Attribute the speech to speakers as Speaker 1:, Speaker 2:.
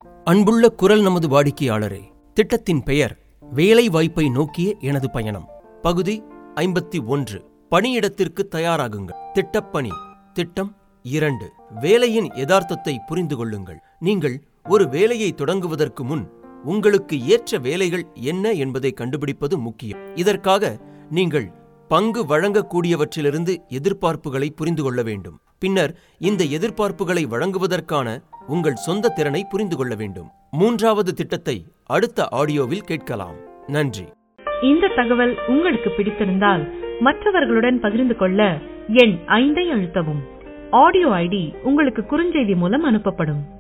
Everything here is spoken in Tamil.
Speaker 1: அன்புள்ள குரல் நமது வாடிக்கையாளரே திட்டத்தின் பெயர் வேலை வாய்ப்பை நோக்கிய எனது பயணம் பகுதி ஐம்பத்தி ஒன்று பணியிடத்திற்கு தயாராகுங்கள் திட்டப்பணி திட்டம் இரண்டு வேலையின் யதார்த்தத்தை புரிந்து கொள்ளுங்கள் நீங்கள் ஒரு வேலையை தொடங்குவதற்கு முன் உங்களுக்கு ஏற்ற வேலைகள் என்ன என்பதை கண்டுபிடிப்பது முக்கியம் இதற்காக நீங்கள் பங்கு வழங்கக்கூடியவற்றிலிருந்து எதிர்பார்ப்புகளை புரிந்து கொள்ள வேண்டும் பின்னர் இந்த எதிர்பார்ப்புகளை வழங்குவதற்கான உங்கள் சொந்த திறனை புரிந்து கொள்ள வேண்டும் மூன்றாவது திட்டத்தை அடுத்த ஆடியோவில் கேட்கலாம் நன்றி
Speaker 2: இந்த தகவல் உங்களுக்கு பிடித்திருந்தால் மற்றவர்களுடன் பகிர்ந்து கொள்ள எண் ஐந்தை அழுத்தவும் ஆடியோ ஐடி உங்களுக்கு குறுஞ்செய்தி மூலம் அனுப்பப்படும்